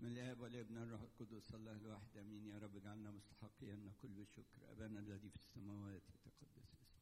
الاب والابن والروح القدس الله الواحد امين يا رب اجعلنا مستحقين كل شكر ابانا الذي في السماوات يتقدس اسمك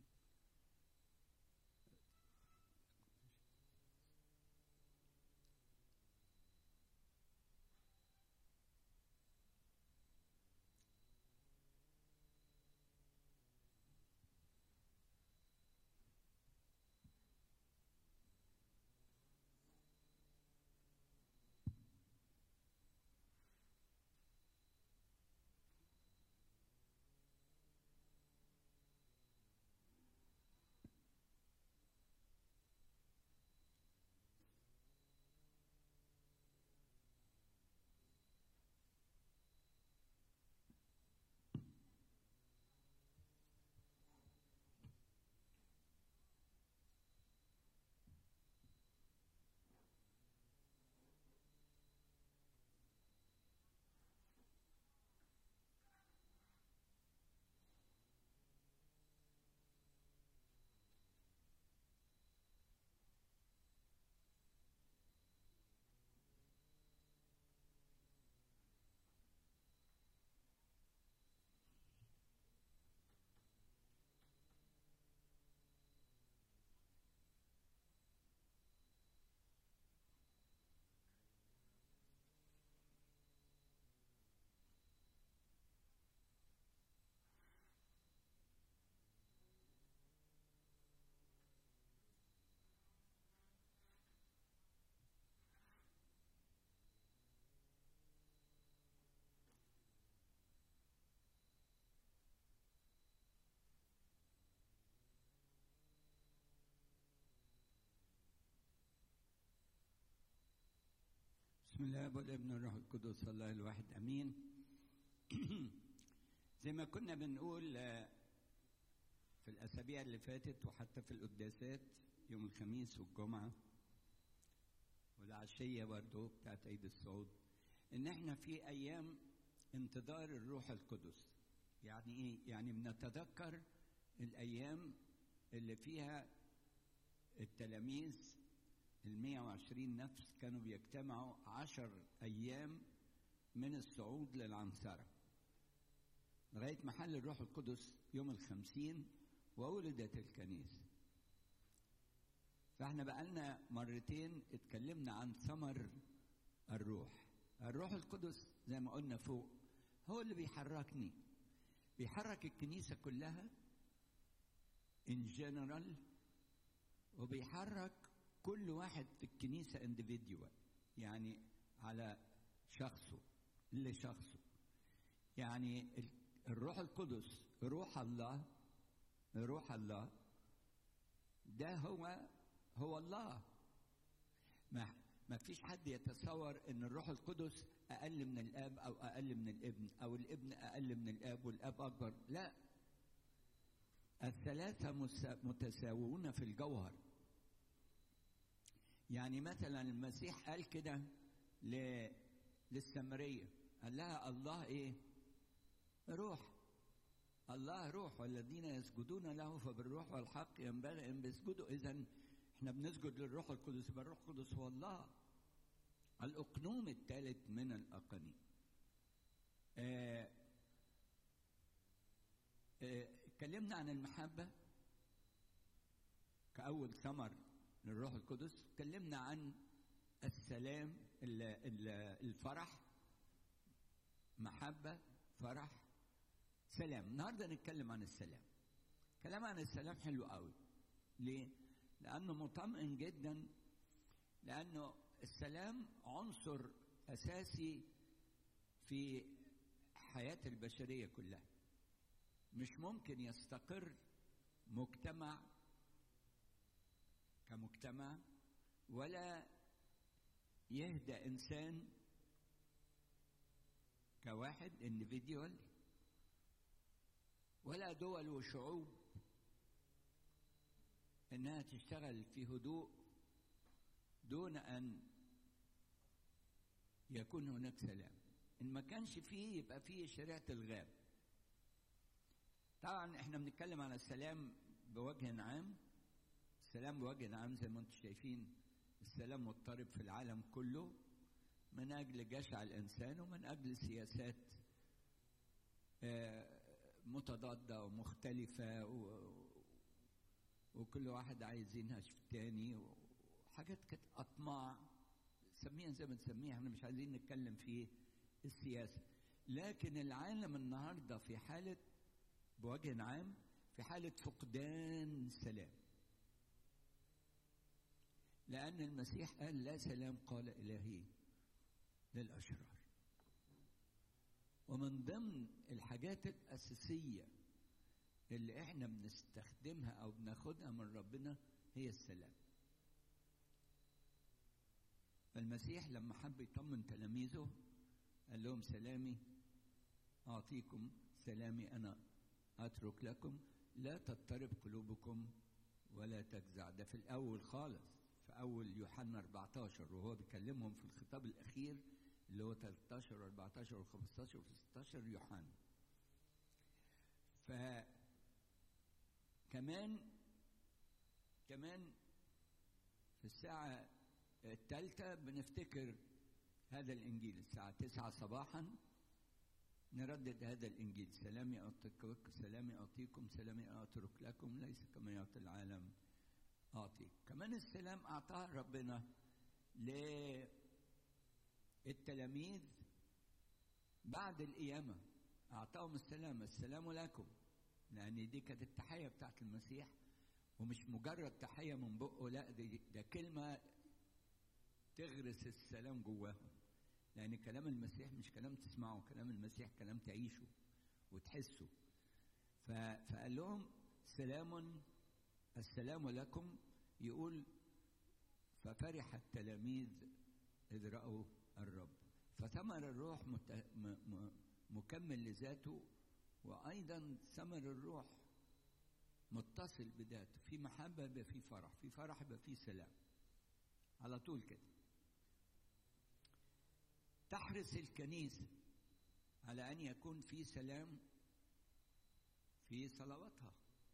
بسم الله والابن والروح القدس الله الواحد امين زي ما كنا بنقول آه، في الاسابيع اللي فاتت وحتى في القداسات يوم الخميس والجمعه والعشيه برضه بتاعت عيد الصعود ان احنا في ايام انتظار الروح القدس يعني ايه يعني بنتذكر الايام اللي فيها التلاميذ ال 120 نفس كانوا بيجتمعوا عشر أيام من الصعود للعنصرة لغاية محل الروح القدس يوم الخمسين وولدت الكنيسة فاحنا بقالنا مرتين اتكلمنا عن ثمر الروح الروح القدس زي ما قلنا فوق هو اللي بيحركني بيحرك الكنيسة كلها in general وبيحرك كل واحد في الكنيسة individual يعني على شخصه لشخصه يعني ال- الروح القدس روح الله روح الله ده هو هو الله ما ما فيش حد يتصور ان الروح القدس اقل من الاب او اقل من الابن او الابن اقل من الاب والاب اكبر لا الثلاثه مس- متساوون في الجوهر يعني مثلا المسيح قال كده ل- للسامريه قال لها الله ايه روح الله روح والذين يسجدون له فبالروح والحق ينبغي ان بيسجدوا اذا احنا بنسجد للروح القدس يبقى الروح القدس هو الله الاقنوم الثالث من الاقانيم آه، آه، اتكلمنا عن المحبه كاول ثمر للروح القدس اتكلمنا عن السلام ال- ال- الفرح محبه فرح سلام النهارده نتكلم عن السلام كلام عن السلام حلو قوي ليه لانه مطمئن جدا لانه السلام عنصر اساسي في حياه البشريه كلها مش ممكن يستقر مجتمع كمجتمع ولا يهدى انسان كواحد individual ولا دول وشعوب انها تشتغل في هدوء دون ان يكون هناك سلام ان ما كانش فيه يبقى فيه شريعه الغاب طبعا احنا بنتكلم عن السلام بوجه عام السلام بوجه عام زي ما انتم شايفين السلام مضطرب في العالم كله من أجل جشع الإنسان ومن أجل سياسات متضادة ومختلفة و... وكل واحد عايز ينهش في التاني وحاجات كانت أطماع سميها زي ما تسميها احنا مش عايزين نتكلم في السياسة لكن العالم النهاردة في حالة بوجه عام في حالة فقدان سلام لأن المسيح قال لا سلام قال إلهي للأشرار ومن ضمن الحاجات الأساسية اللي احنا بنستخدمها أو بناخدها من ربنا هي السلام فالمسيح لما حب يطمن تلاميذه قال لهم سلامي أعطيكم سلامي أنا أترك لكم لا تضطرب قلوبكم ولا تجزع ده في الأول خالص في أول يوحنا 14 وهو بيكلمهم في الخطاب الأخير اللي هو 13 و14 و15 و16 يوحنا ف كمان كمان في الساعة الثالثة بنفتكر هذا الإنجيل الساعة تسعة صباحا نردد هذا الإنجيل سلامي أعطيكم سلامي أعطيكم سلامي أترك لكم ليس كما يعطي العالم أعطيك كمان السلام أعطاه ربنا للتلاميذ بعد القيامة أعطاهم السلام السلام لكم لأن دي كانت التحية بتاعت المسيح ومش مجرد تحية من بقه لا دي ده كلمة تغرس السلام جواهم لأن كلام المسيح مش كلام تسمعه كلام المسيح كلام تعيشه وتحسه فقال لهم سلام السلام لكم يقول ففرح التلاميذ إذ رأوا الرب فثمر الروح مكمل لذاته وأيضا ثمر الروح متصل بذاته في محبة يبقى في فرح في فرح يبقى في سلام على طول كده تحرص الكنيسة على أن يكون في سلام في صلواتها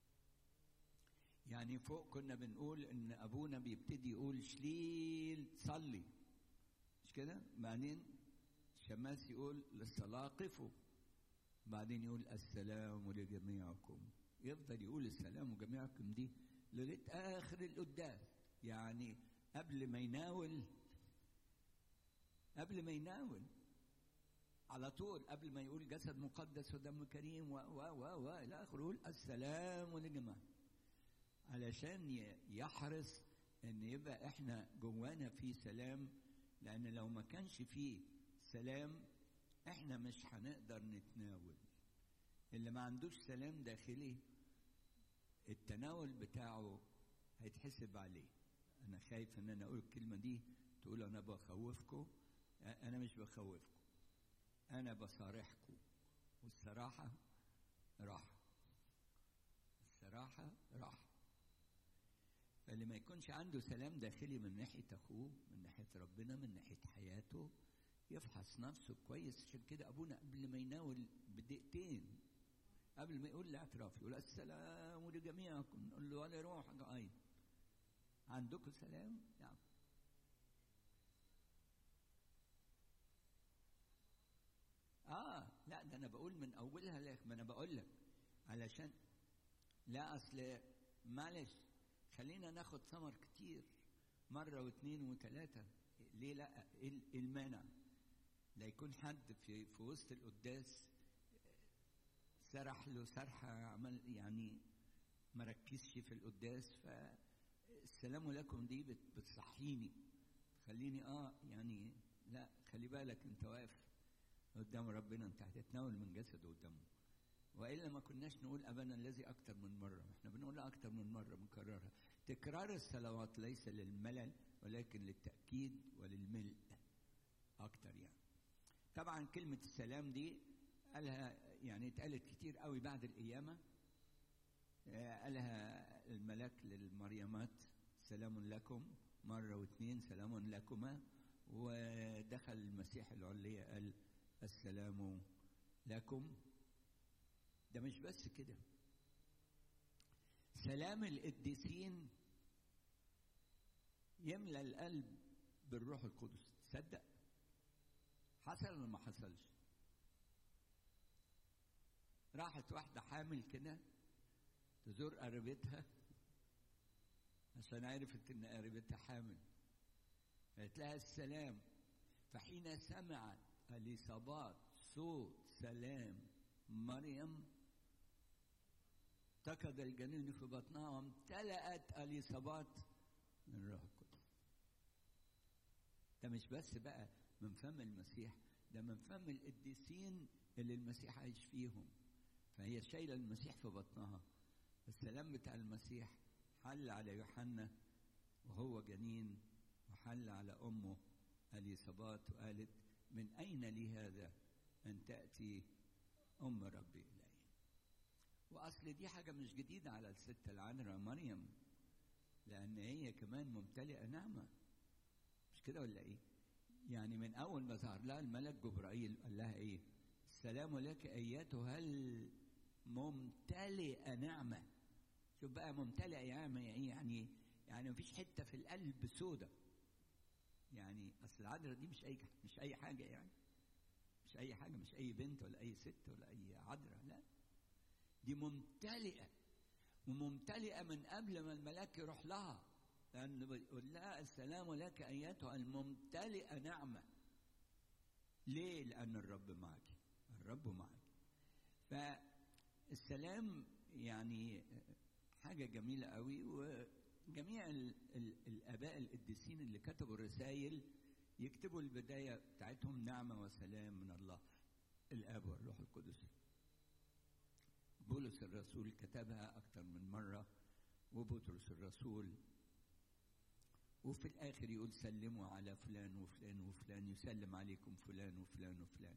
يعني فوق كنا بنقول ان ابونا بيبتدي يقول شليل صلي مش كده بعدين الشماس يقول للصلاة قفوا بعدين يقول السلام لجميعكم يفضل يقول السلام لجميعكم دي لغاية آخر القداس يعني قبل ما يناول قبل ما يناول على طول قبل ما يقول جسد مقدس ودم كريم و و و و الى اخره يقول السلام لجماعه علشان يحرص ان يبقى احنا جوانا في سلام لان لو ما كانش فيه سلام احنا مش هنقدر نتناول اللي ما عندوش سلام داخلي التناول بتاعه هيتحسب عليه انا خايف ان انا اقول الكلمه دي تقول انا بخوفكم انا مش بخوفكم انا بصارحكم والصراحه راحه الصراحه راحه فاللي ما يكونش عنده سلام داخلي من ناحيه اخوه من ناحيه ربنا من ناحيه حياته يفحص نفسه كويس عشان كده ابونا قبل ما يناول بدقيقتين قبل ما يقول الاعتراف يقول السلام لجميعكم نقول له ولا روحك اين عندكم سلام نعم اه لا ده انا بقول من اولها لك ما انا بقول لك علشان لا اصل معلش خلينا ناخد ثمر كتير مره واثنين وثلاثه ليه لا ايه المانع لا يكون حد في في وسط القداس سرح له سرحه عمل يعني ما ركزش في القداس فالسلام لكم دي بتصحيني خليني اه يعني لا خلي بالك انت واقف قدام ربنا انت هتتناول من جسده قدامه والا ما كناش نقول ابانا الذي اكتر من مره احنا بنقولها اكتر من مره بنكررها تكرار الصلوات ليس للملل ولكن للتاكيد وللملء اكتر يعني طبعا كلمه السلام دي قالها يعني اتقالت كتير قوي بعد القيامه قالها الملاك للمريمات سلام لكم مره واثنين سلام لكما ودخل المسيح العليه قال السلام لكم ده مش بس كده سلام القديسين يملى القلب بالروح القدس تصدق حصل ولا ما حصلش راحت واحدة حامل كده تزور قريبتها عشان عرفت ان قريبتها حامل قالت لها السلام فحين سمعت اليصابات صوت سلام مريم اتقد الجنين في بطنها وامتلأت اليصابات من الروح القدس ده مش بس بقى من فم المسيح ده من فم القديسين اللي المسيح عايش فيهم فهي شايله المسيح في بطنها السلام بتاع المسيح حل على يوحنا وهو جنين وحل على امه اليصابات وقالت من اين لي هذا ان تاتي ام ربي الي واصل دي حاجه مش جديده على الست العذراء مريم لان هي كمان ممتلئه نعمه مش كده ولا ايه يعني من اول ما ظهر لها الملك جبرائيل قال لها ايه السلام لك ايتها الممتلئه نعمه شوف بقى ممتلئه نعمه يعني يعني يعني مفيش حته في القلب سودة يعني اصل العذراء دي مش اي مش اي حاجه يعني مش اي حاجه مش اي بنت ولا اي ست ولا اي عذراء لا دي ممتلئه وممتلئه من قبل ما الملاك يروح لها لأنه بيقول لها السلام لك أيتها الممتلئة نعمة ليه؟ لأن الرب معك الرب معك فالسلام يعني حاجة جميلة قوي وجميع ال ال الآباء القديسين اللي كتبوا الرسائل يكتبوا البداية بتاعتهم نعمة وسلام من الله الآب والروح القدس بولس الرسول كتبها أكثر من مرة وبطرس الرسول وفي الآخر يقول سلموا على فلان وفلان وفلان يسلم عليكم فلان وفلان وفلان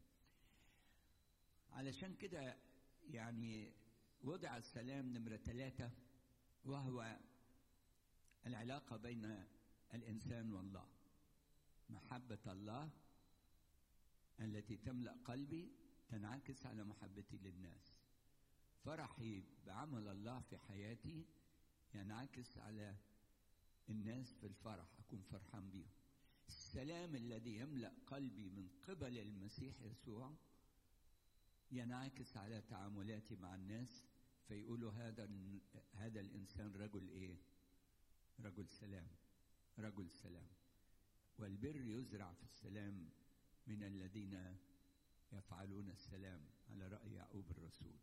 علشان كده يعني وضع السلام نمرة ثلاثة وهو العلاقة بين الإنسان والله محبة الله التي تملأ قلبي تنعكس على محبتي للناس فرحي بعمل الله في حياتي ينعكس على الناس في الفرح أكون فرحان بيهم السلام الذي يملأ قلبي من قبل المسيح يسوع ينعكس على تعاملاتي مع الناس فيقولوا هذا هذا الإنسان رجل إيه؟ رجل سلام رجل سلام والبر يزرع في السلام من الذين يفعلون السلام على رأي يعقوب الرسول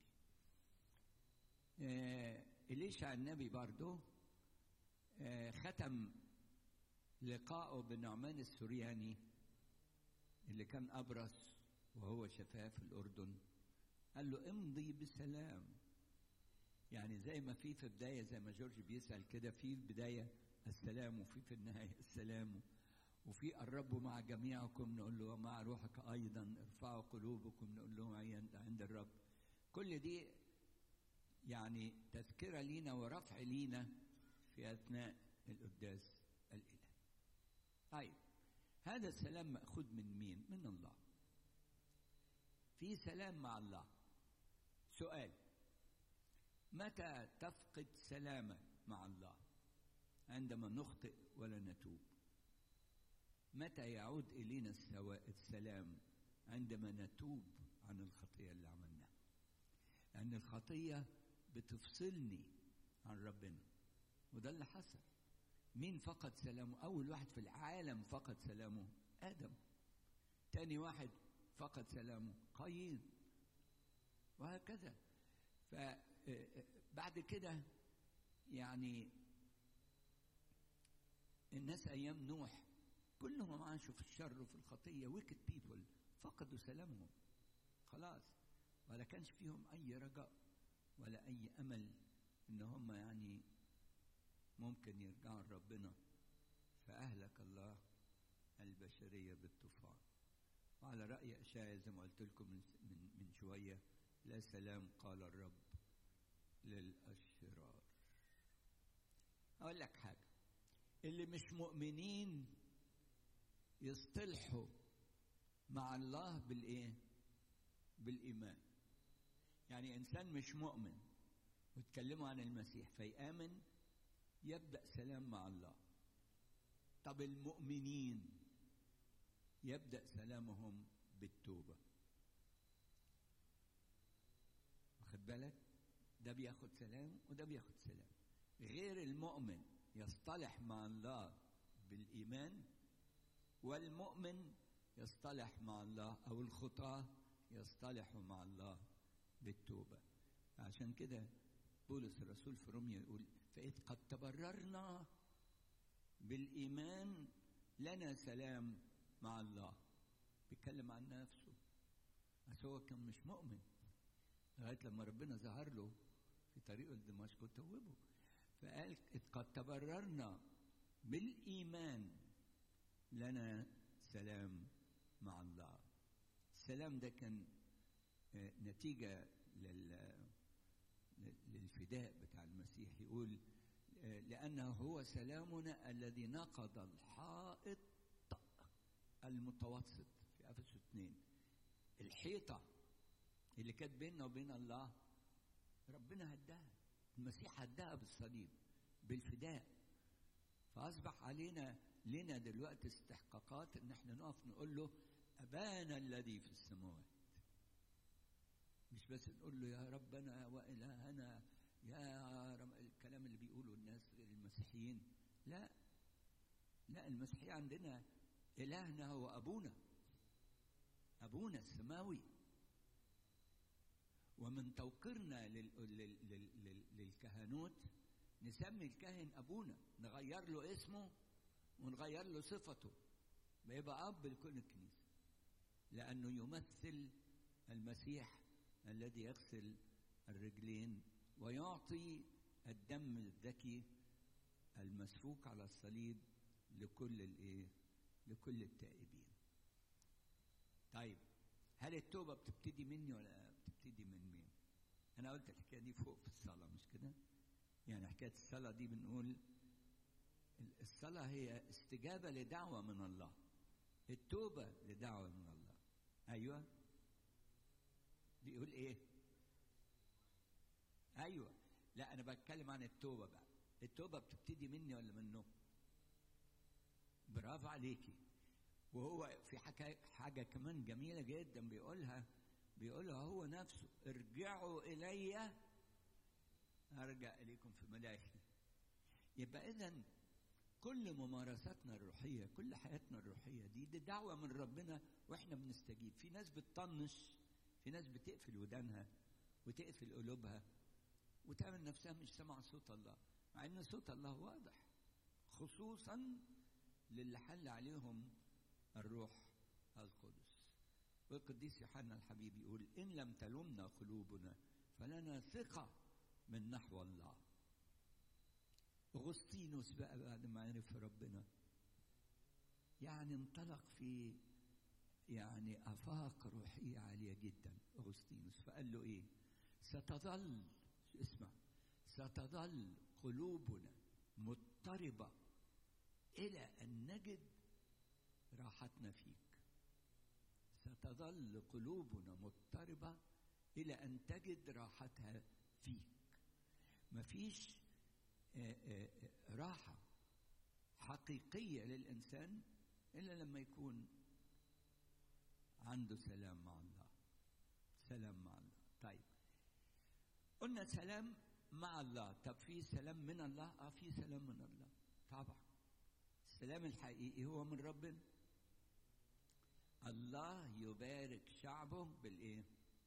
آه إليشع النبي برضه آه ختم لقائه بنعمان السورياني اللي كان أبرص وهو شفاه في الأردن قال له امضي بسلام يعني زي ما في في بداية زي ما جورج بيسأل كده في البداية السلام وفي في النهاية السلام وفي الرب مع جميعكم نقول له ومع روحك أيضا ارفعوا قلوبكم نقول لهم عند الرب كل دي يعني تذكرة لينا ورفع لينا في أثناء القداس الإلهي طيب هذا السلام مأخوذ من مين؟ من الله في سلام مع الله سؤال متى تفقد سلامك مع الله عندما نخطئ ولا نتوب متى يعود إلينا السلام عندما نتوب عن الخطية اللي عملناها لأن الخطية بتفصلني عن ربنا وده اللي حصل مين فقد سلامه أول واحد في العالم فقد سلامه آدم تاني واحد فقد سلامه قايين وهكذا فبعد كده يعني الناس أيام نوح كلهم عاشوا في الشر وفي الخطية ويكد بيبل فقدوا سلامهم خلاص ولا كانش فيهم أي رجاء ولا أي أمل إن هم يعني ممكن يرجعوا لربنا فأهلك الله البشرية بالطوفان وعلى رأي أشعيا زي ما قلت لكم من, من, من شوية لا سلام قال الرب للأشرار أقول لك حاجة اللي مش مؤمنين يصطلحوا مع الله بالإيه؟ بالإيمان يعني إنسان مش مؤمن وتكلموا عن المسيح فيآمن يبدأ سلام مع الله طب المؤمنين يبدأ سلامهم بالتوبة واخد بالك ده بياخد سلام وده بياخد سلام غير المؤمن يصطلح مع الله بالإيمان والمؤمن يصطلح مع الله أو الخطاة يصطلحوا مع الله بالتوبة عشان كده بولس الرسول في روميا يقول فإذ قد تبررنا بالإيمان لنا سلام مع الله بيتكلم عن نفسه بس هو كان مش مؤمن لغاية لما ربنا ظهر له في طريقه لدمشق وتوبه فقال إذ قد تبررنا بالإيمان لنا سلام مع الله السلام ده كان نتيجة لل للفداء بتاع المسيح يقول لأنه هو سلامنا الذي نقض الحائط المتوسط في أفسس 2 الحيطة اللي كانت بيننا وبين الله ربنا هداها المسيح هداها بالصليب بالفداء فأصبح علينا لنا دلوقتي استحقاقات إن احنا نقف نقول له أبانا الذي في السماوات مش بس نقول له يا ربنا وإلهنا يا رب الكلام اللي بيقوله الناس غير المسيحيين لا لا المسيحية عندنا إلهنا هو أبونا أبونا السماوي ومن توقيرنا لل... لل... لل... للكهنوت نسمي الكاهن أبونا نغير له اسمه ونغير له صفته بيبقى أب لكل الكنيسة لأنه يمثل المسيح الذي يغسل الرجلين ويعطي الدم الذكي المسفوك على الصليب لكل الايه لكل التائبين طيب هل التوبة بتبتدي مني ولا بتبتدي من مين انا قلت الحكاية دي فوق في الصلاة مش كده يعني حكاية الصلاة دي بنقول الصلاة هي استجابة لدعوة من الله التوبة لدعوة من الله أيوة بيقول إيه أيوة لا أنا بتكلم عن التوبة بقى التوبة بتبتدي مني ولا منه برافو عليكي وهو في حكاية حاجة كمان جميلة جدا بيقولها بيقولها هو نفسه ارجعوا إلي أرجع إليكم في ملاهي يبقى إذا كل ممارساتنا الروحية كل حياتنا الروحية دي دي دعوة من ربنا وإحنا بنستجيب في ناس بتطنش في ناس بتقفل ودانها وتقفل قلوبها وتعمل نفسها مش سامعة صوت الله مع إن صوت الله واضح خصوصا للي حل عليهم الروح القدس والقديس يوحنا الحبيب يقول إن لم تلمنا قلوبنا فلنا ثقة من نحو الله أغسطينوس بقى بعد ما عرف ربنا يعني انطلق في يعني آفاق روحية عالية جدا أغسطينوس فقال له إيه ستظل اسمع ستظل قلوبنا مضطربة إلى أن نجد راحتنا فيك ستظل قلوبنا مضطربة إلى أن تجد راحتها فيك مفيش آآ آآ راحة حقيقية للإنسان إلا لما يكون عنده سلام مع الله سلام مع الله طيب قلنا سلام مع الله طب في سلام من الله اه في سلام من الله طبعا السلام الحقيقي هو من ربنا الله يبارك شعبه بالايه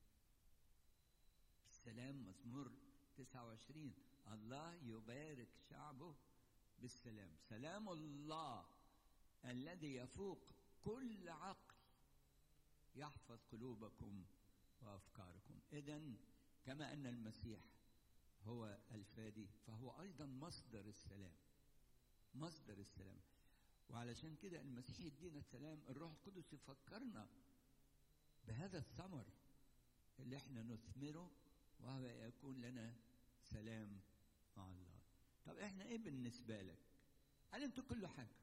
السلام مزمور 29 الله يبارك شعبه بالسلام سلام الله الذي يفوق كل عقل يحفظ قلوبكم وافكاركم اذا كما ان المسيح هو الفادي فهو ايضا مصدر السلام مصدر السلام وعلشان كده المسيح يدينا السلام الروح القدس يفكرنا بهذا الثمر اللي احنا نثمره وهو يكون لنا سلام مع الله طب احنا ايه بالنسبة لك قال انتوا كل حاجة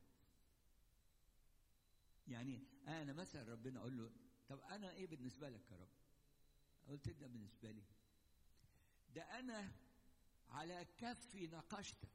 يعني انا مثلا ربنا اقول له طب انا ايه بالنسبة لك يا رب قلت ده بالنسبة لي ده انا على كفي نقشتك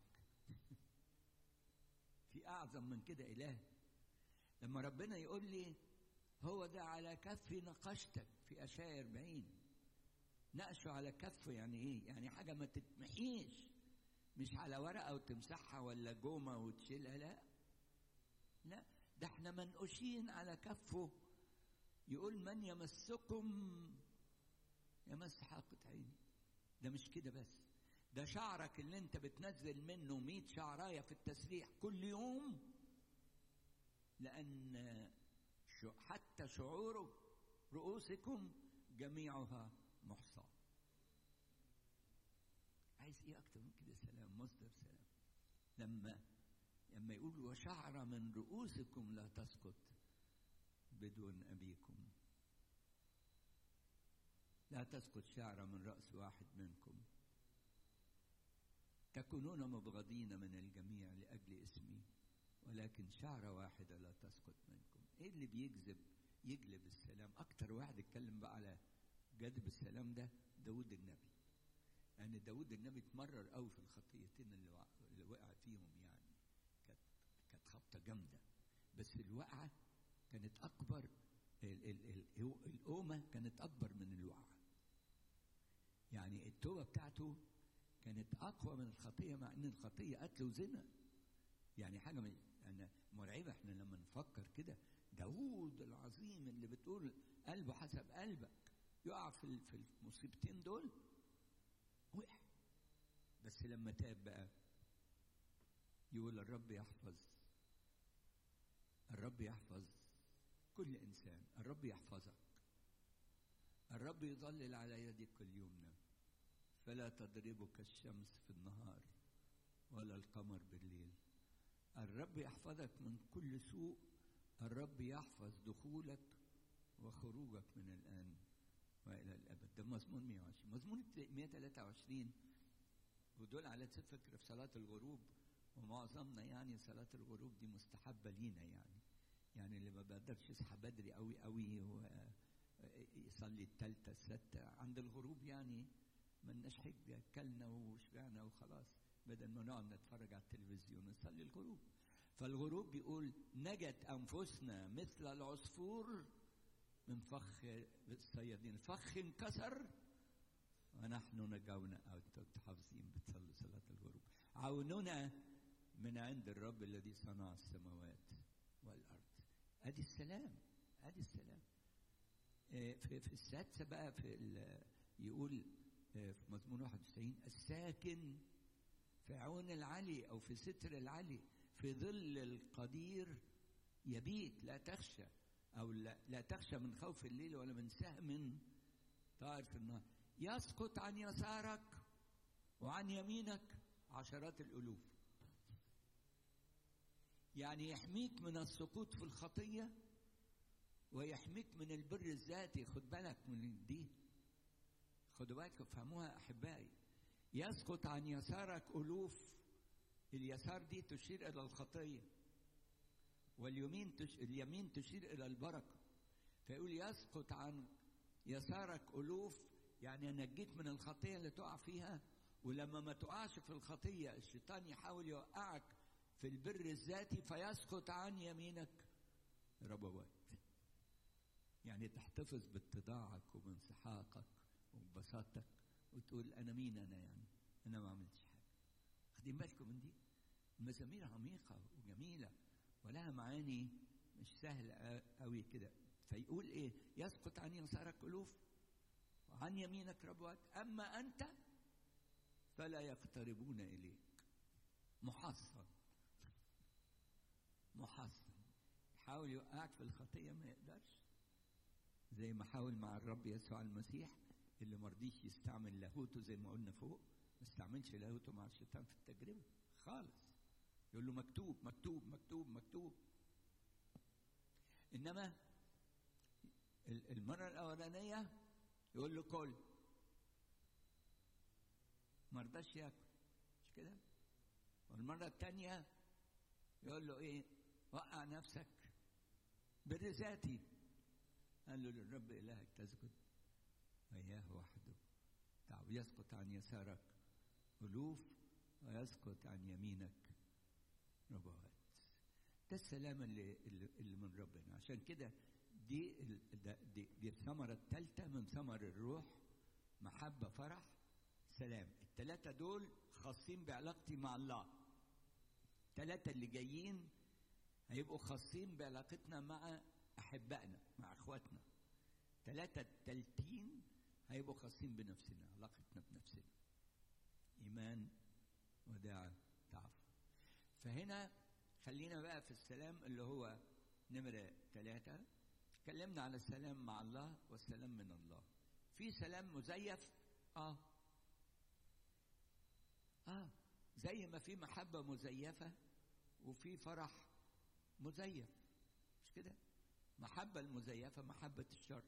في اعظم من كده اله لما ربنا يقول لي هو ده على كف نقشتك في أشياء 40 نقشه على كفه يعني ايه يعني حاجة ما تتمحيش مش على ورقة وتمسحها ولا جومة وتشيلها لا لا ده احنا منقوشين على كفه يقول من يمسكم يمس حاقة عيني ده مش كده بس ده شعرك اللي انت بتنزل منه مئة شعراية في التسريح كل يوم لأن حتى شعور رؤوسكم جميعها محصى عايز ايه اكتر من كده سلام مصدر سلام لما لما يقول وشعر من رؤوسكم لا تسقط بدون ابيكم لا تسقط شعره من راس واحد منكم تكونون مبغضين من الجميع لاجل اسمي ولكن شعره واحده لا تسقط منكم ايه اللي بيجذب يجلب السلام اكتر واحد اتكلم بقى على جذب السلام ده داود النبي يعني داود النبي اتمرر قوي في الخطيتين اللي وقع, اللي وقع فيهم يعني كانت كانت خبطه جامده بس الوقعه كانت اكبر ال ال ال القومه كانت اكبر من الوقعه يعني التوبه بتاعته كانت اقوى من الخطيه مع ان الخطيه قتل وزنا يعني حاجه من يعني مرعبه احنا لما نفكر كده داوود العظيم اللي بتقول قلبه حسب قلبك يقع في في المصيبتين دول وقع بس لما تاب بقى يقول الرب يحفظ الرب يحفظ كل انسان الرب يحفظك الرب يظلل على يدك اليمنى فلا تضربك الشمس في النهار ولا القمر بالليل الرب يحفظك من كل سوء الرب يحفظ دخولك وخروجك من الآن وإلى الأبد ده مزمور 120 مزمور 123 ودول على فكرة في صلاة الغروب ومعظمنا يعني صلاة الغروب دي مستحبة لينا يعني يعني اللي ما بقدرش يصحى بدري قوي قوي ويصلي التالتة الستة عند الغروب يعني ملناش حجة كلنا وشبعنا وخلاص بدل ما نقعد نتفرج على التلفزيون نصلي الغروب فالغروب بيقول نجت أنفسنا مثل العصفور من فخ الصيادين الفخ انكسر ونحن نجونا أو حافظين بتصلوا صلاة الغروب عوننا من عند الرب الذي صنع السماوات والأرض أدي السلام أدي السلام في, في السادسة بقى في يقول في مزمور 91 الساكن في عون العلي أو في ستر العلي في ظل القدير يبيت لا تخشى أو لا, لا تخشى من خوف الليل ولا من سهم طائر في النهار يسقط عن يسارك وعن يمينك عشرات الألوف يعني يحميك من السقوط في الخطية ويحميك من البر الذاتي خد بالك من دي خدوا بالك افهموها أحبائي يسقط عن يسارك ألوف اليسار دي تشير إلى الخطية واليمين تش... اليمين تشير إلى البركة فيقول يسقط عن يسارك ألوف يعني نجيك من الخطية اللي تقع فيها ولما ما تقعش في الخطية الشيطان يحاول يوقعك في البر الذاتي فيسقط عن يمينك ربوات يعني تحتفظ باتضاعك وبانسحاقك وببساطتك وتقول أنا مين أنا يعني أنا ما عملتش حاجة واخدين بالكم من دي المزامير عميقة وجميلة ولها معاني مش سهل قوي كده فيقول ايه يسقط عن يسارك ألوف وعن يمينك ربوات أما أنت فلا يقتربون إليك محصن محصن يحاول يوقعك في الخطية ما يقدرش زي ما حاول مع الرب يسوع المسيح اللي مرضيش يستعمل لاهوته زي ما قلنا فوق ما استعملش لاهوته مع الشيطان في التجربة خالص يقول له مكتوب مكتوب مكتوب مكتوب انما المرة الأولانية يقول له كل ما رضاش ياكل مش كده؟ والمرة الثانية يقول له ايه؟ وقع نفسك بر ذاتي قال له للرب إلهك تسجد وإياه وحده تعب يسقط عن يسارك ألوف ويسقط عن يمينك ربوات ده السلام اللي, اللي من ربنا عشان كده دي ال- ده- دي, دي الثمرة الثالثة من ثمر الروح محبة فرح سلام الثلاثة دول خاصين بعلاقتي مع الله الثلاثة اللي جايين هيبقوا خاصين بعلاقتنا مع أحبائنا مع إخواتنا ثلاثة التالتين هيبقوا خاصين بنفسنا علاقتنا بنفسنا إيمان وداع تعفو فهنا خلينا بقى في السلام اللي هو نمرة ثلاثة اتكلمنا على السلام مع الله والسلام من الله في سلام مزيف اه اه زي ما في محبة مزيفة وفي فرح مزيف مش كده محبة المزيفة محبة الشر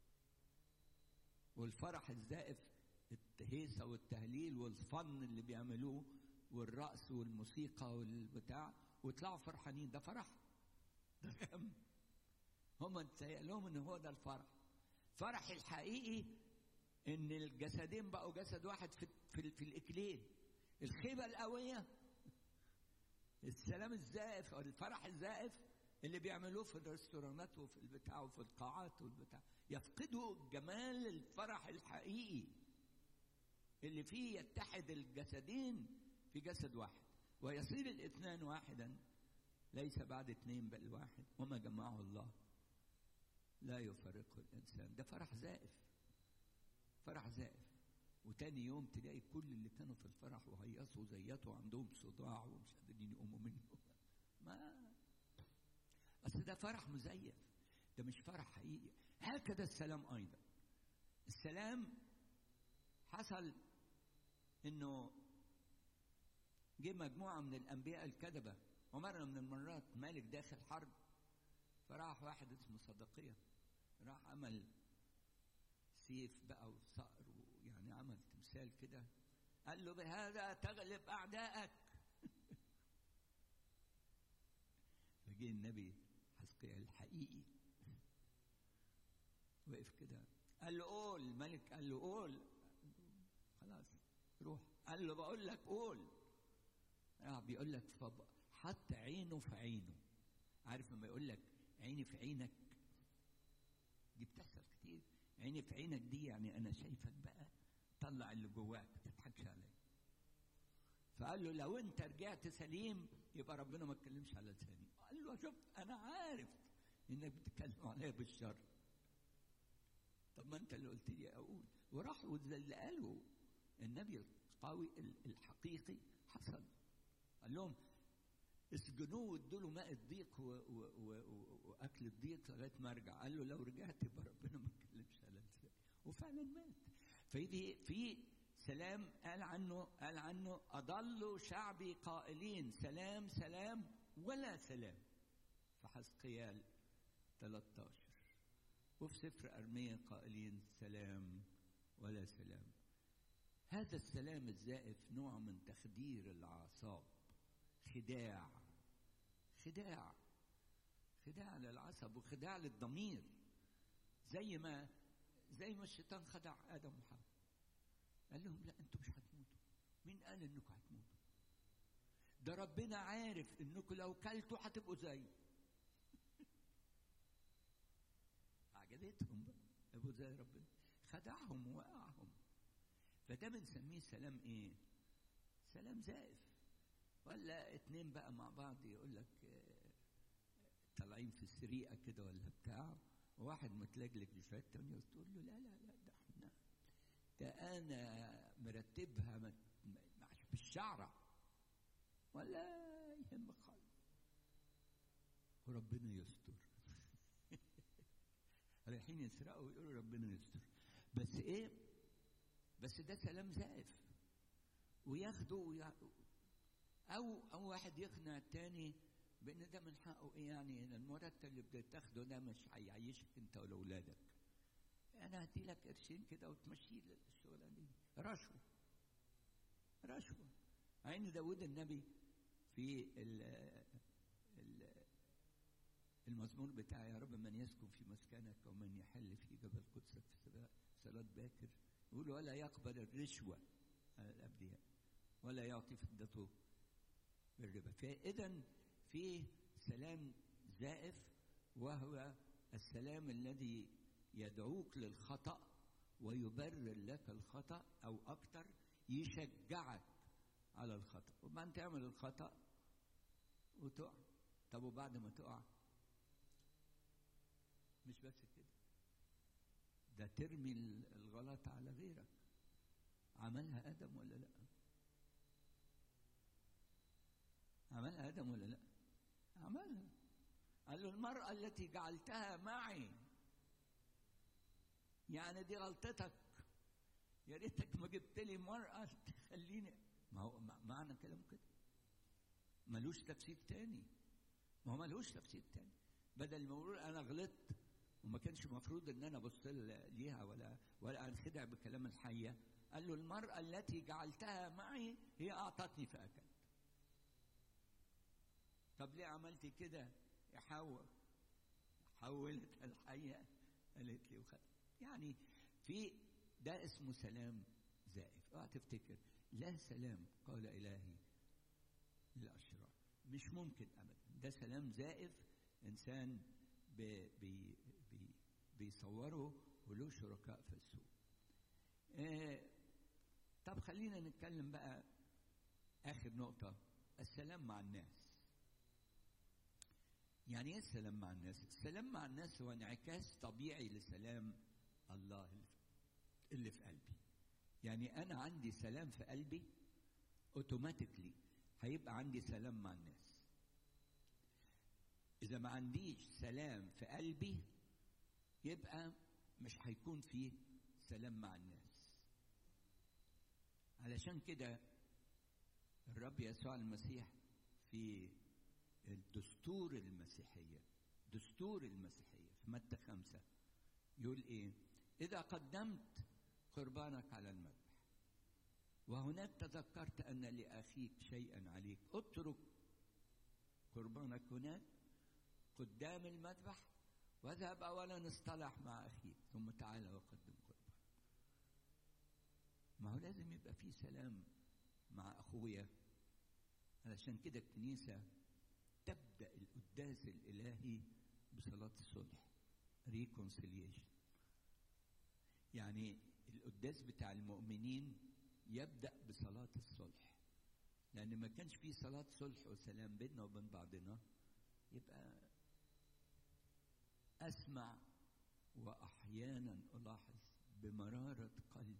والفرح الزائف الهيصة والتهليل والفن اللي بيعملوه والرقص والموسيقى والبتاع ويطلعوا فرحانين ده فرح ده غم هم اتهيأ لهم ان هو ده الفرح فرح الحقيقي ان الجسدين بقوا جسد واحد في في, في الاكليل الخيبه القويه السلام الزائف او الفرح الزائف اللي بيعملوه في الريستورانات وفي البتاع وفي القاعات والبتاع يفقدوا جمال الفرح الحقيقي اللي فيه يتحد الجسدين في جسد واحد ويصير الاثنان واحدا ليس بعد اثنين بل واحد وما جمعه الله لا يفرقه الانسان ده فرح زائف فرح زائف وتاني يوم تلاقي كل اللي كانوا في الفرح وهيصوا وزيتوا عندهم صداع ومش قادرين يقوموا منه ما اصل ده فرح مزيف ده مش فرح حقيقي هكذا السلام ايضا السلام حصل انه جه مجموعه من الانبياء الكذبه ومره من المرات مالك داخل حرب فراح واحد اسمه صدقيه راح عمل سيف بقى وصقر يعني عمل تمثال كده قال له بهذا تغلب اعدائك فجه النبي حزقيا الحقيقي وقف كده قال له قول الملك قال له قول خلاص روح قال له بقول لك قول راح بيقول لك فب... حط عينه في عينه عارف لما يقول لك عيني في عينك دي بتحصل كتير عيني في عينك دي يعني انا شايفك بقى طلع اللي جواك ما تضحكش عليا فقال له لو انت رجعت سليم يبقى ربنا ما اتكلمش على لساني قال له شوف انا عارف انك بتتكلم عليا بالشر طب ما انت اللي قلت لي اقول وراح واللي قاله النبي القوي الحقيقي حصل قال لهم اسجنوه وادوا له ماء الضيق و... و... و... واكل الضيق لغايه ما ارجع قال له لو رجعت يبقى ربنا ما اتكلمش على لساني وفعلا مات فدي في سلام قال عنه قال عنه اضلوا شعبي قائلين سلام سلام ولا سلام في حزقيال 13 وفي سفر ارميا قائلين سلام ولا سلام هذا السلام الزائف نوع من تخدير الاعصاب خداع خداع خداع للعصب وخداع للضمير زي ما زي ما الشيطان خدع ادم وحواء قال لهم لا انتوا مش هتموتوا مين قال انكم هتموتوا ده ربنا عارف انكم لو كلتوا هتبقوا زي عجبتهم بقى ابقوا زي ربنا خدعهم ووقعهم فده بنسميه سلام ايه سلام زائف ولا اتنين بقى مع بعض يقول لك طالعين في السريقه كده ولا بتاع وواحد متلجلج بشويه التانية وتقول له لا لا لا ده احنا ده انا مرتبها بالشعره ولا يهمك خالص وربنا يستر رايحين يسرقوا ويقولوا ربنا يستر بس ايه بس ده سلام زائف وياخدوا ويا او او واحد يقنع التاني بان ده من حقه ايه يعني المرتب اللي بتاخده ده مش هيعيشك انت ولا اولادك انا هدي لك قرشين كده وتمشي الشغلانه دي رشوه رشوه عين داود النبي في ال ال المزمور بتاع يا رب من يسكن في مسكنك ومن يحل في جبل قدسك في صلاة باكر يقول ولا يقبل الرشوة على الأبرياء ولا يعطي فدته بالربا فإذا في سلام زائف وهو السلام الذي يدعوك للخطأ ويبرر لك الخطأ أو أكتر يشجعك على الخطأ وبعدين تعمل الخطأ وتقع طب وبعد ما تقع مش بس كده ده ترمي الغلط على غيرك عملها آدم ولا لأ عملها آدم ولا لأ عملها قال له المرأة التي جعلتها معي يعني دي غلطتك يا ريتك ما جبت لي مرأة تخليني ما هو معنى كلام كده ملوش تفسير تاني ما هو ملوش تفسير تاني بدل ما اقول انا غلطت وما كانش المفروض ان انا ابص ليها ولا ولا انخدع بكلام الحيه قال له المراه التي جعلتها معي هي اعطتني فاكلت طب ليه عملتي كده يا حواء حولت الحيه قالت لي وخدت يعني في ده اسمه سلام زائف اوعى تفتكر لا سلام قال الهي للاشرار مش ممكن ابدا ده سلام زائف انسان بي بي بي بيصوره وله شركاء في السوق آه طب خلينا نتكلم بقى اخر نقطه السلام مع الناس يعني ايه السلام مع الناس السلام مع الناس هو انعكاس طبيعي لسلام الله اللي في قلبي يعني انا عندي سلام في قلبي اوتوماتيكلي هيبقى عندي سلام مع الناس اذا ما عنديش سلام في قلبي يبقى مش هيكون فيه سلام مع الناس علشان كده الرب يسوع المسيح في الدستور المسيحية دستور المسيحية في متى خمسة يقول إيه إذا قدمت قربانك على المذبح وهناك تذكرت أن لأخيك شيئا عليك اترك قربانك هناك قدام المذبح واذهب أولا اصطلح مع أخيك ثم تعال وقدم قربان ما هو لازم يبقى في سلام مع أخويا علشان كده الكنيسة تبدأ القداس الإلهي بصلاة الصلح reconciliation يعني القداس بتاع المؤمنين يبدأ بصلاة الصلح لأن ما كانش في صلاة صلح وسلام بيننا وبين بعضنا يبقى أسمع وأحيانا ألاحظ بمرارة قلب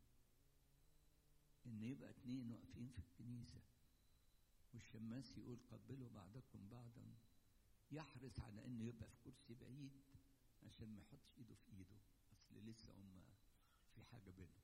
إن يبقى اتنين واقفين في الكنيسة والشماس يقول قبلوا بعضكم بعضا يحرص على انه يبقى في كرسي بعيد عشان ما يحطش ايده في ايده اصل لسه هم في حاجه بينهم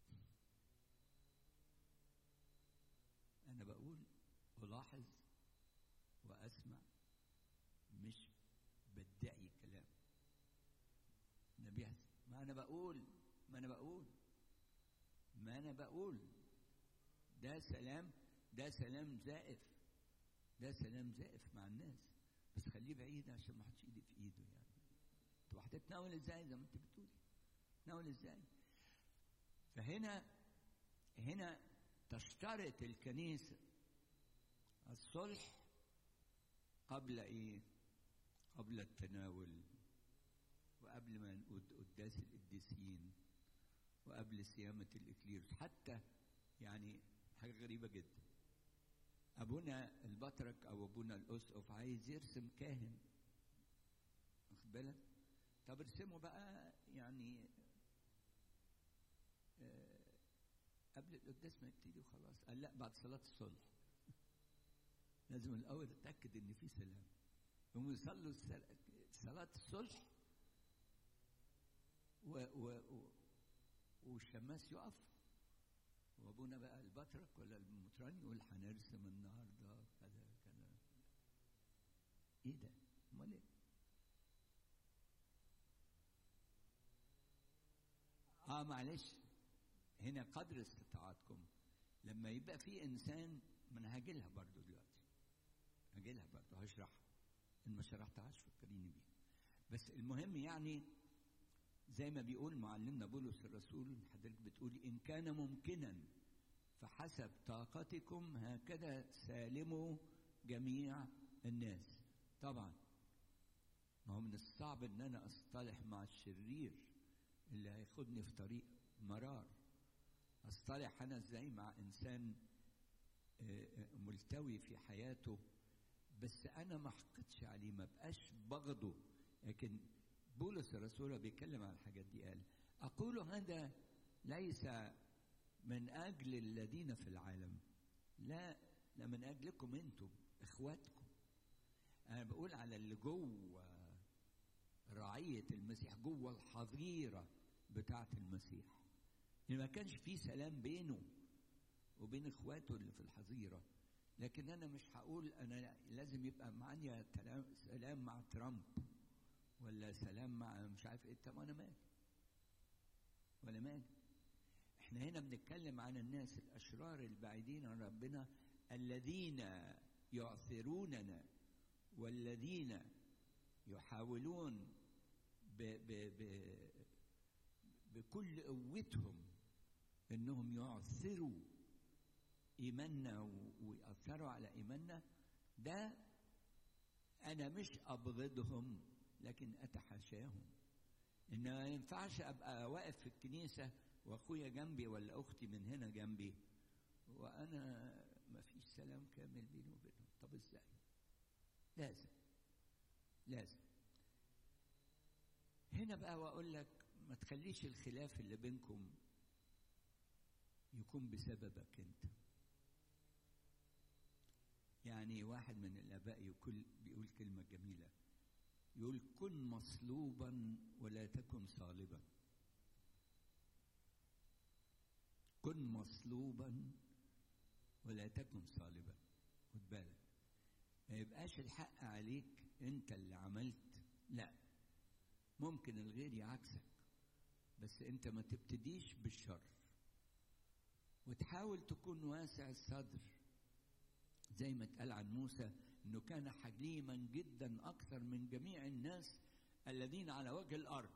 انا بقول الاحظ واسمع مش بدعي كلام النبي ما انا بقول ما انا بقول ما انا بقول ده سلام ده سلام زائف ده سلام زائف مع الناس بس خليه بعيد عشان ما حدش ايدي في ايده يعني طب هتتناول ازاي زي ما انت بتقولي تتناول ازاي فهنا هنا تشترط الكنيسة الصلح قبل ايه قبل التناول وقبل ما نقول قداس القديسين وقبل صيامة الإكليروس حتى يعني حاجة غريبة جدا ابونا البطرك او ابونا الاسقف عايز يرسم كاهن واخد بالك طب ارسمه بقى يعني آه قبل القداس ما يبتدي وخلاص قال لا بعد صلاه الصلح لازم الاول اتاكد ان في سلام هم يصلوا صلاه الصلح و و و والشماس يقف وابونا بقى البطرك ولا المطران يقول هنرسم النهارده كذا كذا ايه ده؟ امال ايه؟ اه معلش هنا قدر استطاعتكم لما يبقى في انسان ما انا هاجي لها برضه دلوقتي هاجي لها برضه هشرحها ان ما شرحتهاش فكريني بيها بس المهم يعني زي ما بيقول معلمنا بولس الرسول حضرتك بتقول ان كان ممكنا فحسب طاقتكم هكذا سالموا جميع الناس طبعا ما هو من الصعب ان انا اصطلح مع الشرير اللي هياخدني في طريق مرار اصطلح انا ازاي مع انسان ملتوي في حياته بس انا ما احقدش عليه ما بقاش بغضه لكن بولس الرسول بيتكلم عن الحاجات دي قال اقول هذا ليس من اجل الذين في العالم لا لا من اجلكم انتم اخواتكم انا بقول على اللي جوه رعيه المسيح جوه الحظيره بتاعه المسيح ان ما كانش في سلام بينه وبين اخواته اللي في الحظيره لكن انا مش هقول انا لازم يبقى معايا سلام مع ترامب ولا سلام مع مش عارف ايه طب انا مالي ولا مالي احنا هنا بنتكلم عن الناس الاشرار البعيدين عن ربنا الذين يعثروننا والذين يحاولون ب ب ب بكل قوتهم انهم يعثروا ايماننا ويأثروا على ايماننا ده انا مش ابغضهم لكن اتحاشاهم ان ما ينفعش ابقى واقف في الكنيسه واخويا جنبي ولا اختي من هنا جنبي وانا ما فيش سلام كامل بيني وبينهم طب ازاي لازم لازم هنا بقى واقول لك ما تخليش الخلاف اللي بينكم يكون بسببك انت يعني واحد من الاباء يقول بيقول كلمه جميله يقول كن مصلوبا ولا تكن صالبا كن مصلوبا ولا تكن صالبا خد بالك ما يبقاش الحق عليك انت اللي عملت لا ممكن الغير يعكسك بس انت ما تبتديش بالشر وتحاول تكون واسع الصدر زي ما اتقال عن موسى انه كان حليما جدا اكثر من جميع الناس الذين على وجه الارض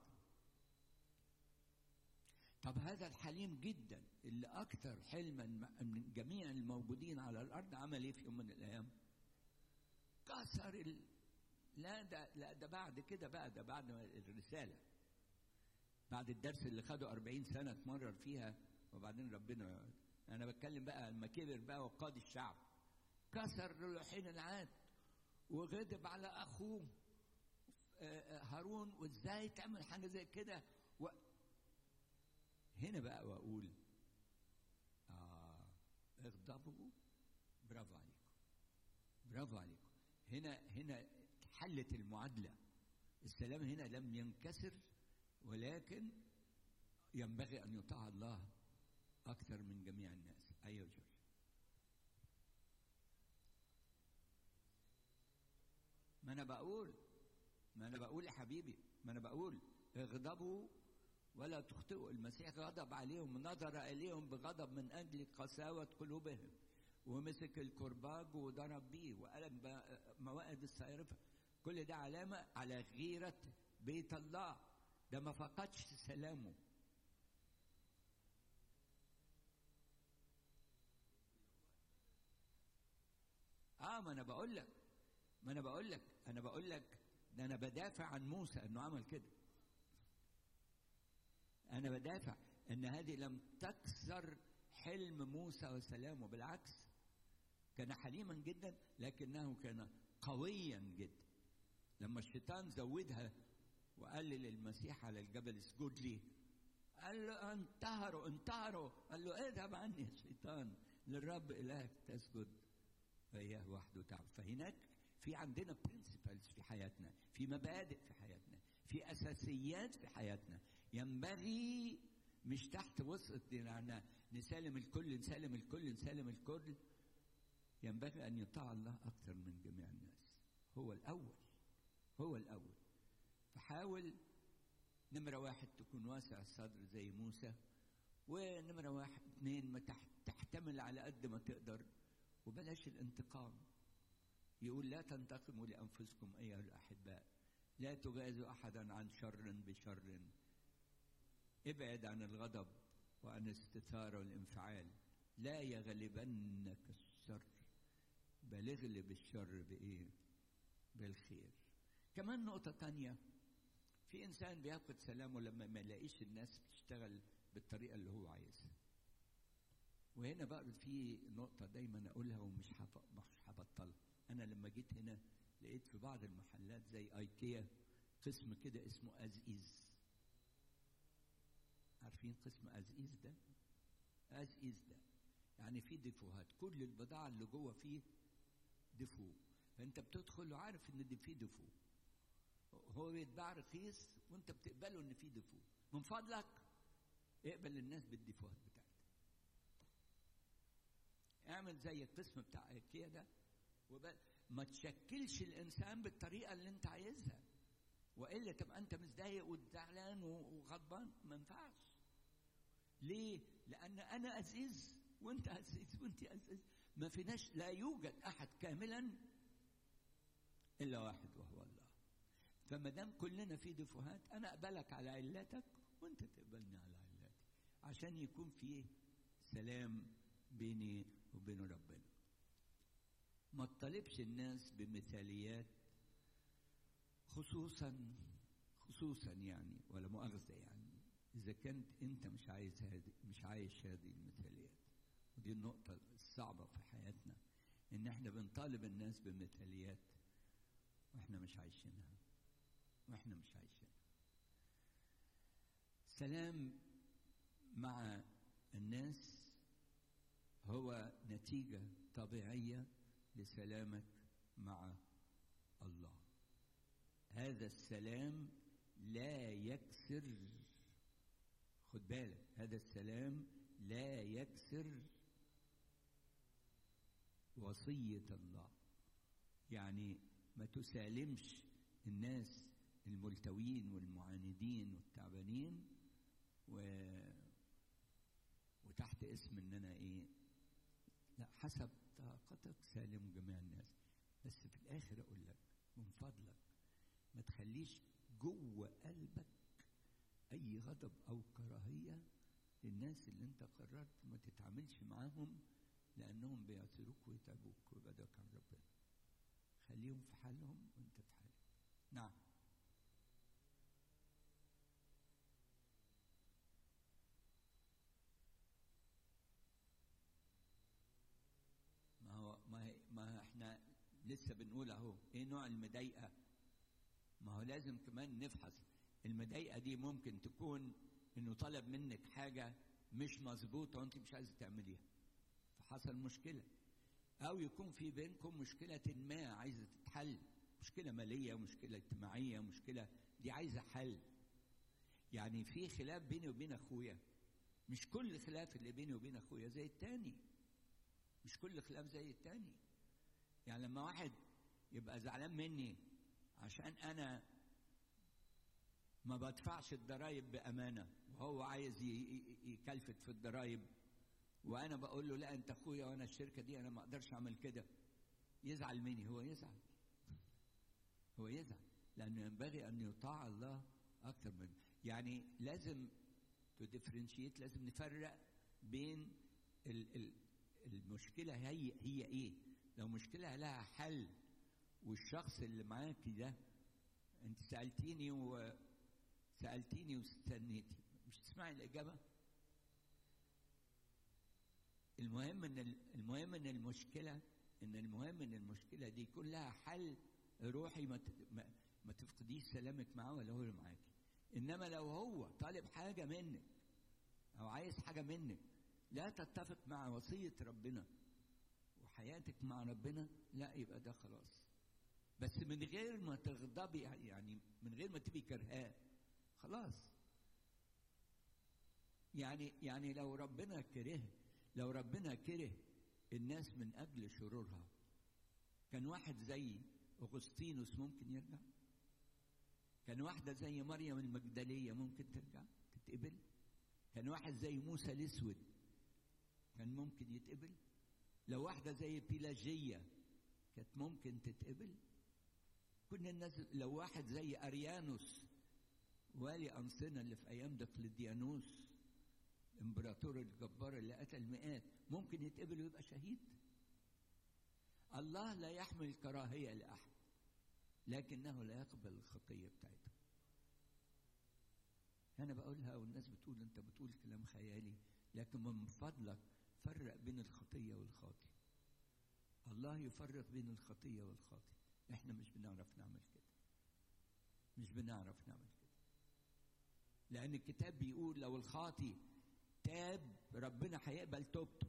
طب هذا الحليم جدا اللي اكثر حلما من جميع الموجودين على الارض عمل ايه في يوم من الايام كسر ال... لا ده لا ده بعد كده بقى ده بعد الرساله بعد الدرس اللي خده 40 سنه اتمرر فيها وبعدين ربنا انا بتكلم بقى لما كبر بقى وقاد الشعب كسر لوحين العاد وغضب على اخوه هارون وازاي تعمل حاجه زي كده و... هنا بقى واقول اه اغضبوا برافو عليكم برافو عليكم هنا هنا حلت المعادله السلام هنا لم ينكسر ولكن ينبغي ان يطاع الله اكثر من جميع الناس ايوه جورج ما انا بقول ما انا بقول يا حبيبي ما انا بقول اغضبوا ولا تخطئوا المسيح غضب عليهم نظر اليهم بغضب من اجل قساوه قلوبهم ومسك الكرباج وضرب بيه وقلم موائد الصيرفه كل ده علامه على غيره بيت الله ده ما فقدش سلامه اه ما انا بقول لك ما انا بقول لك انا بقول لك ده انا بدافع عن موسى انه عمل كده انا بدافع ان هذه لم تكسر حلم موسى وسلامه بالعكس كان حليما جدا لكنه كان قويا جدا لما الشيطان زودها وقال للمسيح على الجبل اسجد لي قال له انتهروا انتهروا قال له اذهب عني يا شيطان للرب الهك تسجد فإياه وحده تعبد فهناك في عندنا برنسبلز في حياتنا في مبادئ في حياتنا في اساسيات في حياتنا ينبغي مش تحت وسط يعني نسالم الكل نسالم الكل نسالم الكل ينبغي ان يطاع الله اكثر من جميع الناس هو الاول هو الاول فحاول نمرة واحد تكون واسع الصدر زي موسى ونمرة واحد اثنين ما تحتمل على قد ما تقدر وبلاش الانتقام يقول لا تنتقموا لأنفسكم أيها الأحباء لا تجازوا أحدا عن شر بشر ابعد عن الغضب وعن الاستثارة والانفعال لا يغلبنك الشر بل اغلب الشر بإيه؟ بالخير كمان نقطة تانية في إنسان بيفقد سلامه لما ما يلاقيش الناس بتشتغل بالطريقة اللي هو عايزها وهنا بقى في نقطة دايما أقولها ومش مش هبطلها أنا لما جيت هنا لقيت في بعض المحلات زي أيكيا قسم كده اسمه أزئيز عارفين قسم أزئيز ده؟ أزئيز ده يعني فيه ديفوهات كل البضاعة اللي جوه فيه ديفو فأنت بتدخل وعارف إن دي فيه ديفو هو بيتباع رخيص وأنت بتقبله إن فيه ديفو من فضلك اقبل الناس بالديفوهات بتاعتك اعمل زي القسم بتاع ايكيا ده وبقى ما تشكلش الانسان بالطريقه اللي انت عايزها والا تبقى انت متضايق وزعلان وغضبان ما ينفعش ليه لان انا ازيز وانت ازيز وانت ازيز ما فيناش لا يوجد احد كاملا الا واحد وهو الله فما دام كلنا في دفوهات انا اقبلك على علاتك وانت تقبلني على علاتي عشان يكون في سلام بيني وبين ربنا ما تطالبش الناس بمثاليات خصوصا خصوصا يعني ولا مؤاخذة يعني إذا كنت أنت مش عايز هذه مش عايش هذه المثاليات ودي النقطة الصعبة في حياتنا إن إحنا بنطالب الناس بمثاليات وإحنا مش عايشينها وإحنا مش عايشينها سلام مع الناس هو نتيجة طبيعية لسلامك مع الله هذا السلام لا يكسر خد بالك هذا السلام لا يكسر وصية الله يعني ما تسالمش الناس الملتوين والمعاندين والتعبانين و... وتحت اسم ان انا ايه لا حسب طاقتك سالم جميع الناس بس في الاخر اقول لك من فضلك ما تخليش جوه قلبك اي غضب او كراهيه للناس اللي انت قررت ما تتعاملش معاهم لانهم بيعثروك ويتعبوك ويبعدوك عن ربنا خليهم في حالهم وانت في حالك نعم ما هو ما هي ما احنا لسه بنقول اهو ايه نوع المضايقه ما هو لازم كمان نفحص المضايقه دي ممكن تكون انه طلب منك حاجه مش مظبوطه وانت مش عايزه تعمليها فحصل مشكله او يكون في بينكم مشكله ما عايزه تتحل مشكله ماليه مشكله اجتماعيه مشكله دي عايزه حل يعني في خلاف بيني وبين اخويا مش كل خلاف اللي بيني وبين اخويا زي التاني مش كل خلاف زي التاني يعني لما واحد يبقى زعلان مني عشان انا ما بدفعش الضرايب بامانه وهو عايز يكلفت في الضرايب وانا بقول له لا انت اخويا وانا الشركه دي انا ما اقدرش اعمل كده يزعل مني هو يزعل هو يزعل لانه ينبغي ان يطاع الله اكثر من يعني لازم تديفرنشيت لازم نفرق بين ال ال المشكله هي هي ايه لو مشكله لها حل والشخص اللي معاكي ده انت سالتيني وسالتيني واستنيتي مش تسمعي الاجابه المهم ان المهم ان المشكله ان المهم ان المشكله دي يكون لها حل روحي ما ما تفقديش سلامك معاه ولا هو معاكي انما لو هو طالب حاجه منك او عايز حاجه منك لا تتفق مع وصيه ربنا وحياتك مع ربنا لا يبقى ده خلاص بس من غير ما تغضبي يعني من غير ما تبقي كرهاه خلاص يعني يعني لو ربنا كره لو ربنا كره الناس من اجل شرورها كان واحد زي اغسطينوس ممكن يرجع كان واحده زي مريم المجدليه ممكن ترجع تتقبل كان واحد زي موسى الاسود كان ممكن يتقبل لو واحده زي بيلاجيه كانت ممكن تتقبل كنا الناس لو واحد زي اريانوس والي انصنه اللي في ايام دقلديانوس الامبراطور الجبار اللي قتل مئات ممكن يتقبل ويبقى شهيد الله لا يحمل كراهيه لاحد لكنه لا يقبل الخطيه بتاعتهم انا بقولها والناس بتقول انت بتقول كلام خيالي لكن من فضلك فرق بين الخطيه والخاطئ الله يفرق بين الخطيه والخاطئ احنا مش بنعرف نعمل كده مش بنعرف نعمل كده لان الكتاب بيقول لو الخاطي تاب ربنا هيقبل توبته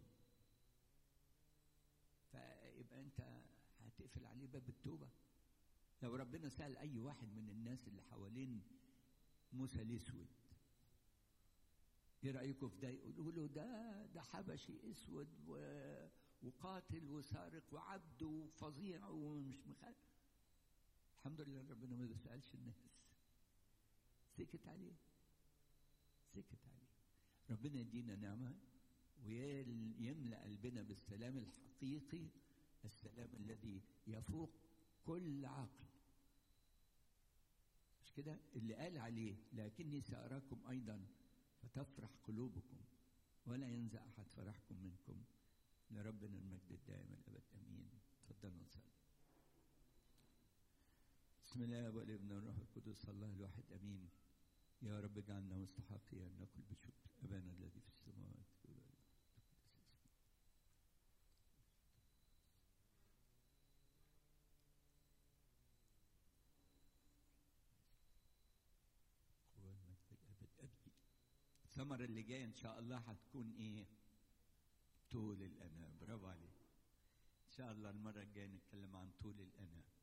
فيبقى انت هتقفل عليه باب التوبه لو ربنا سال اي واحد من الناس اللي حوالين موسى الاسود ايه رايكم في ده يقولوا له ده ده حبشي اسود و... وقاتل وسارق وعبد وفظيع ومش مخالف الحمد لله ربنا ما بيسالش الناس سكت عليه سكت عليه ربنا يدينا نعمه ويملا قلبنا بالسلام الحقيقي السلام الذي يفوق كل عقل مش كده اللي قال عليه لكني سأراكم أيضا فتفرح قلوبكم ولا ينزع أحد فرحكم منكم لربنا المجد الدائم الأبد أمين تفضلوا نصلي بسم الله والابن والروح القدس الله الواحد أمين يا رب اجعلنا مستحقين أن نقول بشكر أبانا الذي في السماوات الثمرة اللي جاية إن شاء الله هتكون إيه؟ طول الأناة برافو عليك. إن شاء الله المرة الجاية نتكلم عن طول الأناة.